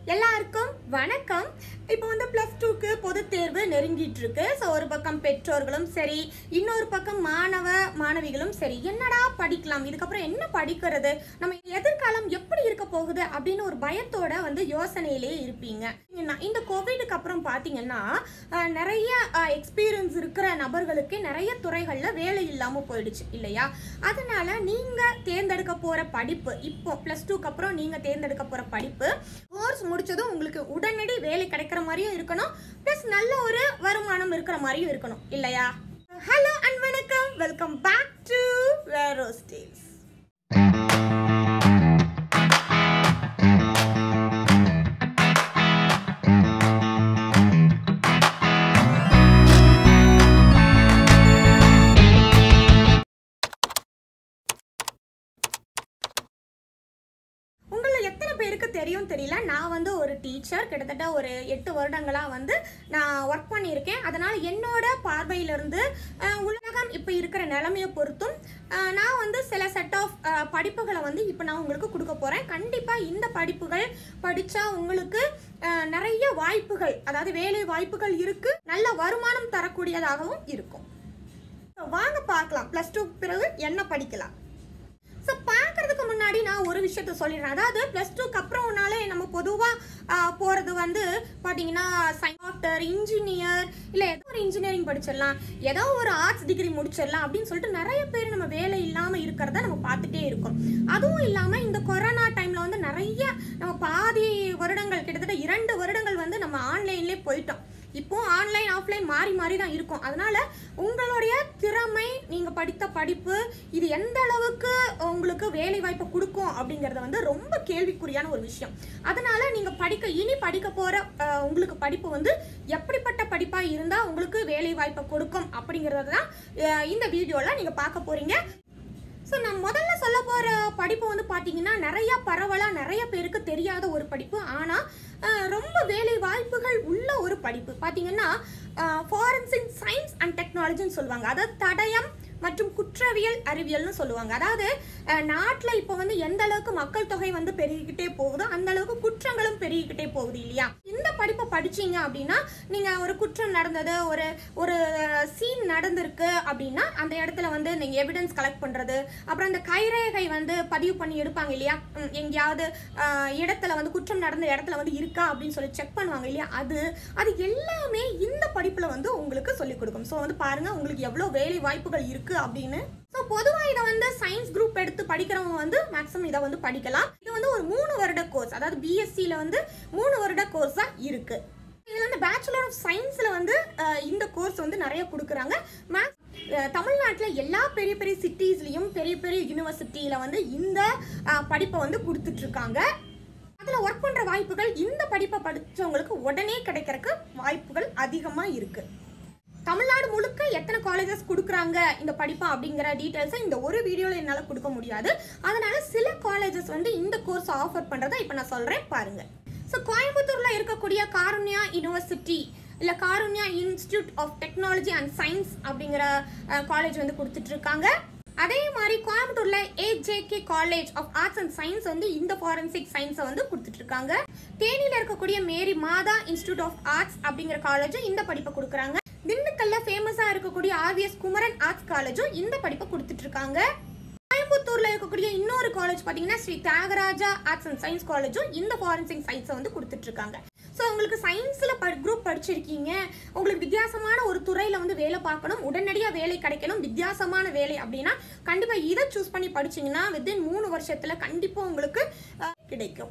எல்லாருக்கும் வணக்கம் இப்போ வந்து ப்ளஸ் டூக்கு பொதுத் தேர்வு நெருங்கிட்டு இருக்கு ஸோ ஒரு பக்கம் பெற்றோர்களும் சரி இன்னொரு பக்கம் மாணவ மாணவிகளும் சரி என்னடா படிக்கலாம் இதுக்கப்புறம் என்ன படிக்கிறது நம்ம எதிர்காலம் எப்படி இருக்க போகுது அப்படின்னு ஒரு பயத்தோட வந்து யோசனையிலேயே இருப்பீங்க ஏன்னா, இந்த கோவிடுக்கு அப்புறம் பார்த்தீங்கன்னா அஹ், நிறைய எக்ஸ்பீரியன்ஸ் இருக்கிற நபர்களுக்கு நிறைய துறைகளில் வேலை இல்லாமல் போயிடுச்சு இல்லையா அதனால நீங்கள் தேர்ந்தெடுக்க போகிற படிப்பு இப்போ ப்ளஸ் டூக்கு அப்புறம் நீங்கள் தேர்ந்தெடுக்க போகிற படிப்பு கோர்ஸ் முடிச்சதும் உங்களுக்கு உடனடி வேலை கிடைக்கிற மாதிரியும் இருக்கணும் ப்ளஸ் நல்ல ஒரு வருமானம் இருக்கிற மாதிரியும் இருக்கணும் இல்லையா ஹலோ அண்ட் வணக்கம் welcome back to Vero stays உங்களை எத்தனை பேருக்கு தெரியும் தெரியல நான் வந்து ஒரு டீச்சர் கிட்டத்தட்ட ஒரு எட்டு வருடங்களாக வந்து நான் ஒர்க் பண்ணியிருக்கேன் அதனால் என்னோட பார்வையிலிருந்து அஹ், உலகம் இப்போ இருக்கிற நிலைமையை பொறுத்தும் அஹ், நான் வந்து சில செட் ஆஃப் படிப்புகளை வந்து இப்போ நான் உங்களுக்கு கொடுக்க போகிறேன் கண்டிப்பாக இந்த படிப்புகள் படித்தா உங்களுக்கு அஹ், நிறைய வாய்ப்புகள் அதாவது வேலை வாய்ப்புகள் இருக்குது நல்ல வருமானம் தரக்கூடியதாகவும் இருக்கும் So, வாங்க பார்க்கலாம் ப்ளஸ் டூ பிறகு என்ன படிக்கலாம் ஸோ பார்க்கறதுக்கு முன்னாடி நான் ஒரு விஷயத்த சொல்லிடுறேன் அதாவது ப்ளஸ் டூக்கு அப்புறம்னாலே நம்ம பொதுவாக போகிறது வந்து பார்த்தீங்கன்னா டாக்டர் இன்ஜினியர் இல்லை ஏதோ ஒரு இன்ஜினியரிங் படிச்சிடலாம் ஏதோ ஒரு ஆர்ட்ஸ் டிகிரி முடிச்சிடலாம் அப்படின்னு சொல்லிட்டு நிறைய பேர் நம்ம வேலை இல்லாமல் இருக்கிறத நம்ம பார்த்துட்டே இருக்கோம் அதுவும் இல்லாமல் இந்த கொரோனா டைமில் வந்து நிறைய நம்ம பாதி வருடங்கள் கிட்டத்தட்ட இரண்டு வருடங்கள் வந்து நம்ம ஆன்லைன்லேயே போயிட்டோம் இப்போ ஆன்லைன் ஆஃப்லைன் மாறி மாறி தான் இருக்கும் அதனால உங்களுடைய திறமை நீங்க படித்த படிப்பு இது எந்த அளவுக்கு உங்களுக்கு வேலை வாய்ப்பை கொடுக்கும் அப்படிங்கறது வந்து ரொம்ப கேள்விக்குறியான ஒரு விஷயம் அதனால நீங்க படிக்க இனி படிக்க போற அஹ், உங்களுக்கு படிப்பு வந்து எப்படிப்பட்ட படிப்பா இருந்தா உங்களுக்கு வேலை வாய்ப்பை கொடுக்கும் அப்படிங்கறத தான் அஹ், இந்த வீடியோல நீங்க பார்க்க போறீங்க ஸோ நான் முதல்ல சொல்ல போகிற படிப்பு வந்து பார்த்தீங்கன்னா நிறைய பரவலாக நிறைய பேருக்கு தெரியாத ஒரு படிப்பு ஆனால் ரொம்ப வேலை வாய்ப்புகள் உள்ள ஒரு படிப்பு பார்த்தீங்கன்னா ஃபாரன்சிக் சயின்ஸ் அண்ட் டெக்னாலஜின்னு சொல்லுவாங்க அதாவது தடயம் மற்றும் குற்றவியல் அறிவியல்னு சொல்லுவாங்க அதாவது நாட்டில் இப்போ வந்து எந்த அளவுக்கு மக்கள் தொகை வந்து பெருகிக்கிட்டே போகுதோ அந்த அளவுக்கு குற்றங்களும் பெருகிக்கிட்டே போகுது இல்லையா இந்த படிப்பை படிச்சீங்க அப்படின்னா நீங்கள் ஒரு குற்றம் நடந்தது ஒரு ஒரு சீன் நடந்திருக்கு அப்படின்னா அந்த இடத்துல வந்து நீங்கள் எவிடன்ஸ் கலெக்ட் பண்ணுறது அப்புறம் அந்த கைரேகை வந்து பதிவு பண்ணி எடுப்பாங்க இல்லையா ம், எங்கேயாவது ஆஹ், இடத்துல வந்து குற்றம் நடந்த இடத்துல வந்து இருக்கா அப்படின்னு சொல்லி செக் பண்ணுவாங்க இல்லையா அது அது எல்லாமே இந்த படிப்பில் வந்து உங்களுக்கு சொல்லிக் கொடுக்கும் ஸோ வந்து பாருங்க உங்களுக்கு எவ்வளோ வேலை வாய்ப்புகள் இருக்கு அப்படின்னு ஸோ பொதுவாக இதை வந்து சயின்ஸ் குரூப் எடுத்து படிக்கிறவங்க வந்து மேக்ஸிமம் இதை வந்து படிக்கலாம் இது வந்து ஒரு மூணு வருட கோர்ஸ் அதாவது பிஎஸ்சியில் வந்து மூணு வருட கோர்ஸ் தான் இருக்கு இதில் வந்து பேச்சுலர் ஆஃப் சயின்ஸில் வந்து அஹ், இந்த கோர்ஸ் வந்து நிறைய கொடுக்குறாங்க மேக்ஸ் தமிழ்நாட்டில் எல்லா பெரிய பெரிய சிட்டிஸ்லேயும் பெரிய பெரிய யூனிவர்சிட்டியில் வந்து இந்த அஹ், படிப்பை வந்து கொடுத்துட்ருக்காங்க அதில் ஒர்க் பண்ணுற வாய்ப்புகள் இந்த படிப்பை படித்தவங்களுக்கு உடனே கிடைக்கிறதுக்கு வாய்ப்புகள் அதிகமாக இருக்குது தமிழ்நாடு முழுக்க எத்தனை காலேஜஸ் கொடுக்குறாங்க இந்த படிப்பா அப்படிங்கிற டீட்டெயில்ஸை இந்த ஒரு வீடியோவில் என்னால் கொடுக்க முடியாது அதனால சில காலேஜஸ் வந்து இந்த கோர்ஸ் ஆஃபர் பண்ணுறதை இப்போ நான் சொல்கிறேன் பாருங்க ஸோ கோயம்புத்தூரில் இருக்கக்கூடிய காருண்யா யூனிவர்சிட்டி இல்லை Karunya institute of technology and science அப்படிங்கிற காலேஜ் வந்து கொடுத்துட்டு இருக்காங்க அதே மாதிரி கோயம்புத்தூர்ல AJK college of arts and science வந்து இந்த ஃபாரன்சிக் சயின்ஸை வந்து கொடுத்துட்டு இருக்காங்க தேனியில் இருக்கக்கூடிய மேரி மாதா இன்ஸ்டியூட் ஆஃப் ஆர்ட்ஸ் அப்படிங்கிற காலேஜும் இந்த படிப்பை கொடுக்குறாங்க திண்டுக்கல்ல ஃபேமஸா இருக்கக்கூடிய ஆர்விஎஸ் குமரன் ஆர்ட்ஸ் காலேஜும் இந்த படிப்பை கொடுத்துட்டு இருக்காங்க கோயம்புத்தூர்ல இருக்கக்கூடிய இன்னொரு காலேஜ் பாத்தீங்கன்னா Sri Thiagaraja arts and science காலேஜும் இந்த ஃபாரன்சிக் சயின்ஸை வந்து கொடுத்துட்டு இருக்காங்க ஸோ உங்களுக்கு சயின்ஸில் ப குரூப் படிச்சிருக்கீங்க உங்களுக்கு வித்தியாசமான ஒரு துறையில் வந்து வேலை பார்க்கணும் உடனடியாக வேலை கிடைக்கணும் வித்தியாசமான வேலை அப்படின்னா கண்டிப்பாக இதை சூஸ் பண்ணி படிச்சீங்கன்னா வித்தின் மூணு வருஷத்தில் கண்டிப்பாக உங்களுக்கு அஹ், கிடைக்கும்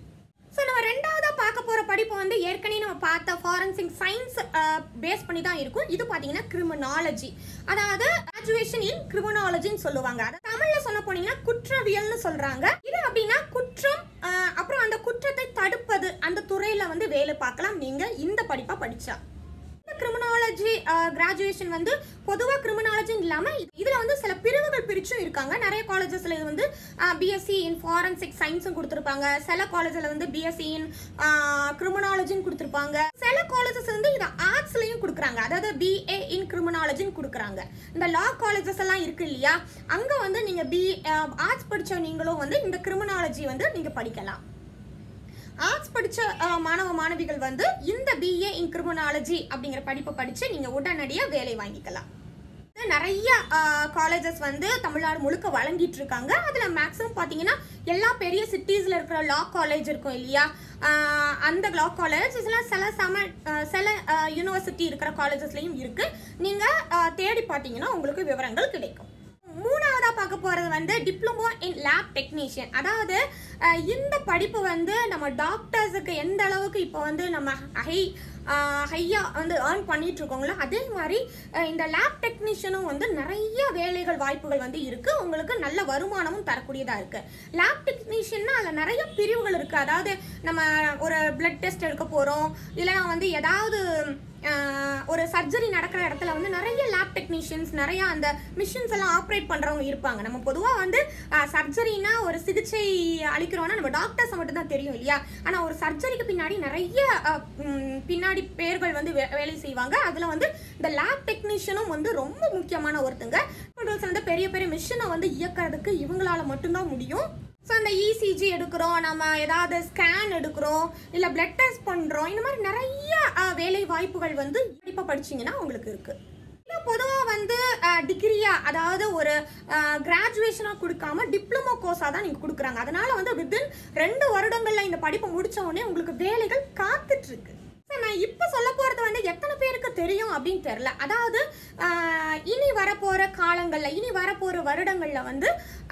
ஸோ நம்ம ரெண்டாவதாக பார்க்க போகிற படிப்பு வந்து ஏற்கனவே நம்ம பார்த்த ஃபாரன்சிக் சயின்ஸ் பேஸ் பண்ணி தான் இருக்கும் இது பார்த்தீங்கன்னா கிரிமினாலஜி அதாவது கிராஜுவேஷன் இன் கிரிமினாலஜின்னு சொல்லுவாங்க அதை தமிழில் சொல்ல போனீங்கன்னா குற்றவியல்னு சொல்கிறாங்க இது அப்படின்னா குற்றம் அஹ், அப்புறம் அந்த குற்றத்தை தடுப்பது அந்த துறையில் வந்து வேலை பார்க்கலாம் நீங்கள் இந்த படிப்பை படித்தா கிரிமினாலஜி கிராஜுவேஷன் வந்து பொதுவாக கிரிமினாலஜின்னு இல்லாமல் இதில் வந்து சில பிரிவுகள் பிரிச்சும் இருக்காங்க நிறைய காலேஜஸில் இது வந்து பிஎஸ்சி இன் ஃபாரன்சிக் சயின்ஸும் கொடுத்துருப்பாங்க சில காலேஜில் வந்து பிஎஸ்சி இன் கிரிமினாலஜின்னு கொடுத்துருப்பாங்க சில காலேஜஸ் வந்து இதை ஆர்ட்ஸ்லையும் கொடுக்குறாங்க அதாவது பிஏ இன் கிரிமினாலஜின்னு கொடுக்குறாங்க இந்த லா காலேஜஸ் எல்லாம் இருக்கு இல்லையா அங்கே வந்து நீங்கள் பி ஆர்ட்ஸ் படித்த நீங்களும் வந்து இந்த கிரிமினாலஜி வந்து நீங்கள் படிக்கலாம் ஆர்ட்ஸ் படிச்ச அஹ், மாணவ மாணவிகள் வந்து இந்த பிஏ இன் கிரிமினாலஜி அப்படிங்கிற படிப்பை படிச்சு நீங்க உடனடியா வேலை வாங்கிக்கலாம் நிறைய காலேஜஸ் வந்து தமிழ்நாடு முழுக்க வழங்கிட்டு இருக்காங்க அதுல மேக்ஸிமம் பாத்தீங்கன்னா எல்லா பெரிய சிட்டிஸ்ல இருக்கிற லா காலேஜ் இருக்கும் இல்லையா ஆஹ் அந்த லா காலேஜ் இதெல்லாம் சில சம ஆஹ் சில யூனிவர்சிட்டி இருக்கிற காலேஜஸ்லயும் இருக்கு நீங்க ஆஹ் தேடி பார்த்தீங்கன்னா உங்களுக்கு விவரங்கள் கிடைக்கும் மூணாவதா பார்க்க போறது வந்து டிப்ளமோ இன் லேப் டெக்னீஷியன் அதாவது அஹ், இந்த படிப்பு வந்து நம்ம டாக்டர்ஸுக்கு எந்த அளவுக்கு இப்போ வந்து நம்ம ஹை ஹையா வந்து ஏர்ன் பண்ணிட்டு இருக்கோங்களோ அதே மாதிரி அஹ், இந்த லேப் டெக்னீஷியனும் வந்து நிறைய வேலைகள் வாய்ப்புகள் வந்து இருக்கு உங்களுக்கு நல்ல வருமானமும் தரக்கூடியதா இருக்கு லேப் டெக்னீஷியன்னா அதில் நிறைய பிரிவுகள் இருக்கு அதாவது நம்ம ஒரு பிளட் டெஸ்ட் எடுக்க போறோம் இல்லைன்னா வந்து ஏதாவது ஆஹ் ஒரு சர்ஜரி நடக்கிற இடத்துல வந்து நிறைய லேப் டெக்னீஷியன்ஸ் நிறைய அந்த மிஷின்ஸ் எல்லாம் ஆப்ரேட் பண்றவங்க இருப்பாங்க நம்ம பொதுவாக வந்து சர்ஜரினா ஒரு சிகிச்சை அளிக்கிறோம்னா நம்ம டாக்டர்ஸ் மட்டும் தான் தெரியும் இல்லையா ஆனா ஒரு சர்ஜரிக்கு பின்னாடி நிறைய ஆஹ் உம் பின்னாடி பேர்கள் வந்து வே- வேலை செய்வாங்க அதுல வந்து இந்த லேப் டெக்னீஷியனும் வந்து ரொம்ப முக்கியமான ஒருத்தங்க கண்ட்ரோல்ஸ் வந்து பெரிய பெரிய மிஷினை வந்து இயக்கிறதுக்கு இவங்களால மட்டும்தான் முடியும் ஸோ அந்த இசிஜி எடுக்கிறோம் நம்ம ஏதாவது ஸ்கேன் எடுக்கிறோம் இல்லை பிளட் டெஸ்ட் பண்ணுறோம் இந்த மாதிரி நிறைய அஹ், வேலை வாய்ப்புகள் வந்து இப்போ படிச்சீங்கன்னா உங்களுக்கு இருக்கு இல்லை பொதுவாக வந்து டிகிரியா அதாவது ஒரு கிராஜுவேஷனாக கொடுக்காம டிப்ளமோ கோர்ஸாக தான் நீங்கள் கொடுக்குறாங்க அதனால வந்து வித்தின் ரெண்டு வருடங்கள்ல இந்த படிப்பை முடிச்ச உடனே உங்களுக்கு வேலைகள் காத்துட்டு இருக்கு சார் நான் இப்போ சொல்ல போகிறது வந்து எத்தனை பேருக்கு தெரியும் அப்படின்னு தெரில அதாவது ஆஹ், இனி வரப்போகிற காலங்களில் இனி வரப்போகிற வருடங்களில் வந்து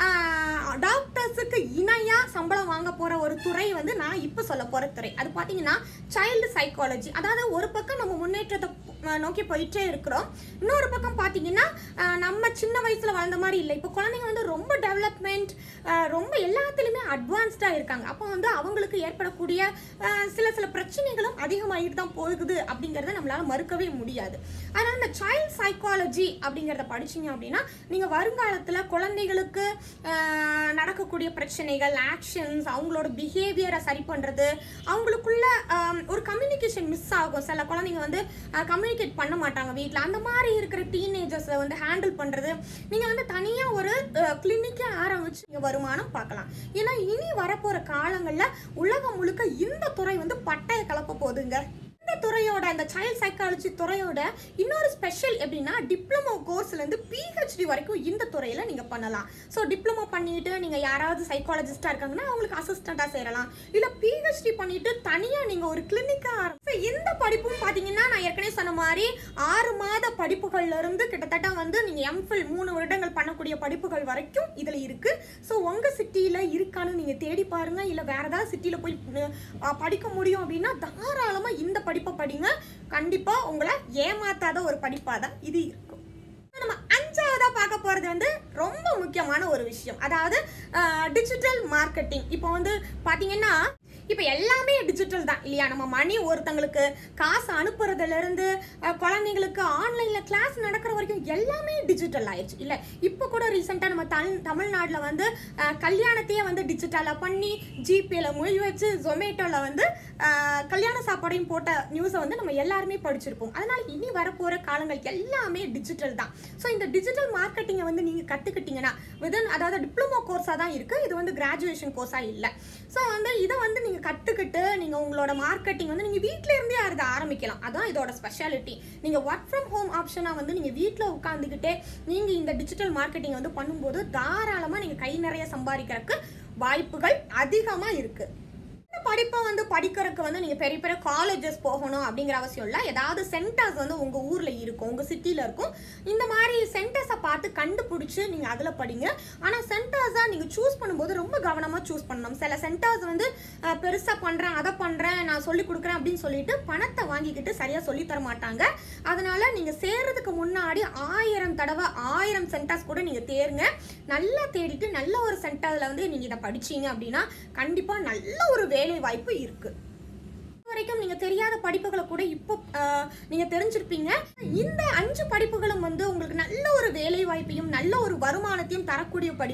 டாக்டர்ஸுக்கு இணையாக சம்பளம் வாங்க போகிற ஒரு துறை வந்து நான் இப்போ சொல்ல போகிற துறை அது பார்த்தீங்கன்னா சைல்டு சைக்காலஜி அதாவது ஒரு பக்கம் நம்ம முன்னேற்றத்தை ஆஹ், நோக்கி போயிட்டே இருக்கிறோம் இன்னொரு பக்கம் பார்த்தீங்கன்னா ஆஹ், நம்ம சின்ன வயசில் வளர்ந்த மாதிரி இல்லை இப்போ குழந்தைங்க வந்து ரொம்ப டெவலப்மெண்ட் ரொம்ப எல்லாத்துலேயுமே அட்வான்ஸ்டாக இருக்காங்க அப்போ வந்து அவங்களுக்கு ஏற்படக்கூடிய ஆஹ், சில சில பிரச்சனைகளும் அதிகமாகிட்டு தான் போகுது அப்படிங்கிறத நம்மளால மறுக்கவே முடியாது அதனால இந்த சைல்ட் சைக்காலஜி அப்படிங்கிறத படிச்சீங்க அப்படின்னா நீங்கள் வருங்காலத்தில் குழந்தைகளுக்கு ஆஹ், நடக்கக்கூடிய பிரச்சனைகள் ஆக்ஷன்ஸ் அவங்களோட பிஹேவியரை சரி பண்ணுறது அவங்களுக்குள்ள ஆம், ஒரு கம்யூனிகேஷன் மிஸ் ஆகும் சில குழந்தைங்க வந்து கம்யூனிகேட் பண்ண மாட்டாங்க வீட்டில் அந்த மாதிரி இருக்கிற டீனேஜர்ஸை வந்து ஹேண்டில் பண்ணுறது நீங்கள் வந்து தனியாக ஒரு கிளினிக்கே ஆரம்பிச்சு நீங்கள் வருமானம் பார்க்கலாம் ஏன்னா இனி வரப்போகிற காலங்களில் உலகம் முழுக்க இந்த துறை வந்து பட்டைய கலப்ப போகுதுங்க இந்த துறையோட அந்த சைல்ட் சைக்காலஜி துறையோட இன்னொரு ஸ்பெஷல் எப்படின்னா டிப்ளமோ கோர்ஸ்லேருந்து பிஹெச்டி வரைக்கும் இந்த துறையில் நீங்கள் பண்ணலாம் ஸோ டிப்ளமோ பண்ணிட்டு நீங்கள் யாராவது சைக்காலஜிஸ்டாக இருக்காங்கன்னா அவங்களுக்கு அசிஸ்டண்ட்டாக சேரலாம் இல்லை பிஹெச்டி பண்ணிட்டு தனியாக நீங்கள் ஒரு கிளினிக்காக ஆரம்பிச்சு இந்த படிப்பும் பார்த்தீங்கன்னா நான் ஏற்கனவே சொன்ன மாதிரி ஆறு மாத படிப்புகள்ல இருந்து கிட்டத்தட்ட வந்து நீங்கள் எம்ஃபில் மூணு வருடங்கள் பண்ணக்கூடிய படிப்புகள் வரைக்கும் இதில் இருக்கு ஸோ உங்கள் சிட்டியில் இருக்கான்னு நீங்கள் தேடி பாருங்க இல்லை வேற ஏதாவது சிட்டியில் போய் அஹ், படிக்க முடியும் அப்படின்னா தாராளமாக இந்த படிப்பை படிங்க கண்டிப்பாக உங்களை ஏமாத்தாத ஒரு படிப்பாக தான் இது இருக்கும் நம்ம அஞ்சாவதா பார்க்க போறது வந்து ரொம்ப முக்கியமான ஒரு விஷயம் அதாவது டிஜிட்டல் மார்க்கெட்டிங் இப்போ வந்து பாத்தீங்கன்னா இப்போ எல்லாமே டிஜிட்டல் தான் இல்லையா நம்ம மணி ஒருத்தங்களுக்கு காசு அனுப்புறதுல இருந்து அஹ், குழந்தைங்களுக்கு ஆன்லைன்ல கிளாஸ் நடக்கிற வரைக்கும் எல்லாமே டிஜிட்டல் ஆயிடுச்சு இல்லை இப்போ கூட ரீசெண்டாக நம்ம தமிழ் தமிழ்நாட்டில் வந்து அஹ், கல்யாணத்தையே வந்து டிஜிட்டலாக பண்ணி ஜிபேல மொழி வச்சு ஜொமேட்டோவில் வந்து அஹ், கல்யாண சாப்பாடையும் போட்ட நியூஸை வந்து நம்ம எல்லாருமே படிச்சிருப்போம் அதனால இனி வரப்போகிற காலங்கள் எல்லாமே டிஜிட்டல் தான் ஸோ இந்த டிஜிட்டல் மார்க்கெட்டிங்கை வந்து நீங்கள் கற்றுக்கிட்டீங்கன்னா விதன் அதாவது டிப்ளமோ கோர்ஸாக தான் இருக்குது இது வந்து கிராஜுவேஷன் கோர்ஸாக இல்லை ஸோ வந்து இதை வந்து நீங்கள் கற்றுக்கிட்டு நீங்கள் உங்களோட மார்க்கெட்டிங் வந்து நீங்கள் வீட்டில் இருந்தே அதை ஆரம்பிக்கலாம் அதான் இதோட ஸ்பெஷாலிட்டி நீங்கள் ஒர்க் ஃப்ரம் ஹோம் ஆப்ஷனாக வந்து நீங்கள் வீட்டில் உட்காந்துக்கிட்டே நீங்கள் இந்த டிஜிட்டல் மார்க்கெட்டிங் வந்து பண்ணும்போது தாராளமாக நீங்கள் கை நிறைய சம்பாதிக்கிறதுக்கு வாய்ப்புகள் அதிகமாக இருக்குது இந்த படிப்பை வந்து படிக்கிறதுக்கு வந்து நீங்கள் பெரிய பெரிய காலேஜஸ் போகணும் அப்படிங்கிற அவசியம் இல்லை ஏதாவது சென்டர்ஸ் வந்து உங்கள் ஊரில் இருக்கும் உங்கள் சிட்டியில் இருக்கும் இந்த மாதிரி சென்டர்ஸை பார்த்து கண்டுபிடிச்சி நீங்கள் அதில் படிங்க ஆனால் சென்டர்ஸை நீங்கள் சூஸ் பண்ணும்போது ரொம்ப கவனமாக சூஸ் பண்ணணும் சில சென்டர்ஸ் வந்து பெருசாக பண்ணுறேன் அதை பண்ணுறேன் நான் சொல்லி கொடுக்குறேன் அப்படின்னு சொல்லிட்டு பணத்தை வாங்கிக்கிட்டு சரியாக சொல்லி தர மாட்டாங்க அதனால நீங்கள் சேர்றதுக்கு முன்னாடி ஆயிரம் தடவை ஆயிரம் சென்டர்ஸ் கூட நீங்கள் தேருங்க நல்லா தேடிட்டு நல்ல ஒரு சென்டரில் வந்து நீங்கள் இதை படிச்சீங்க அப்படின்னா கண்டிப்பாக நல்ல ஒரு வேலை வாய்ப்பு இருக்கு இது வரைக்கும் நீங்க தெரியாத படிப்புகளை கூட இப்போ ஆஹ், நீங்க தெரிஞ்சிருப்பீங்க இந்த அஞ்சு படிப்புகளும் வந்து உங்களுக்கு நல்ல ஒரு வேலை வாய்ப்பையும் நல்ல ஒரு வருமானத்தையும் தரக்கூடிய படிப்புகள்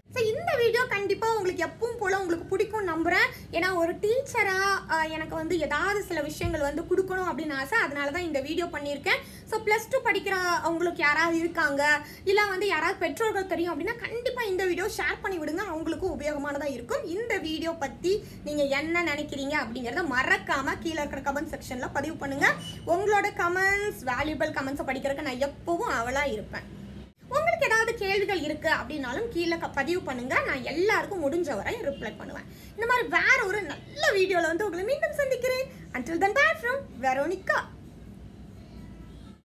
ஸோ இந்த வீடியோ கண்டிப்பாக உங்களுக்கு எப்பவும் போல் உங்களுக்கு பிடிக்கும் நம்புகிறேன் ஏன்னா ஒரு டீச்சராக எனக்கு வந்து ஏதாவது சில விஷயங்கள் வந்து கொடுக்கணும் அப்படின்னு ஆசை அதனால தான் இந்த வீடியோ பண்ணியிருக்கேன் ஸோ ப்ளஸ் டூ படிக்கிற அவங்களுக்கு யாராவது இருக்காங்க இல்லை வந்து யாராவது பெற்றோர்கள் தெரியும் அப்படின்னா கண்டிப்பாக இந்த வீடியோ ஷேர் பண்ணி விடுங்க அவங்களுக்கும் உபயோகமானதாக இருக்கும் இந்த வீடியோ பற்றி நீங்கள் என்ன நினைக்கிறீங்க அப்படிங்கிறத மறக்காமல் கீழே இருக்கிற கமெண்ட் செக்ஷனில் பதிவு பண்ணுங்கள் உங்களோட கமெண்ட்ஸ் வேல்யூபிள் கமெண்ட்ஸை படிக்கிறதுக்கு நான் எப்பவும் அவளாக இருப்பேன் உங்களுக்கு ஏதாவது கேள்விகள் இருக்கு அப்படின்னாலும் கீழே க- பதிவு பண்ணுங்க நான் எல்லாருக்கும் முடிஞ்ச வரை ரிப்ளை பண்ணுவேன் இந்த மாதிரி வேற ஒரு நல்ல வீடியோல வந்து உங்களை மீண்டும் சந்திக்கிறேன் until then bye from Veronica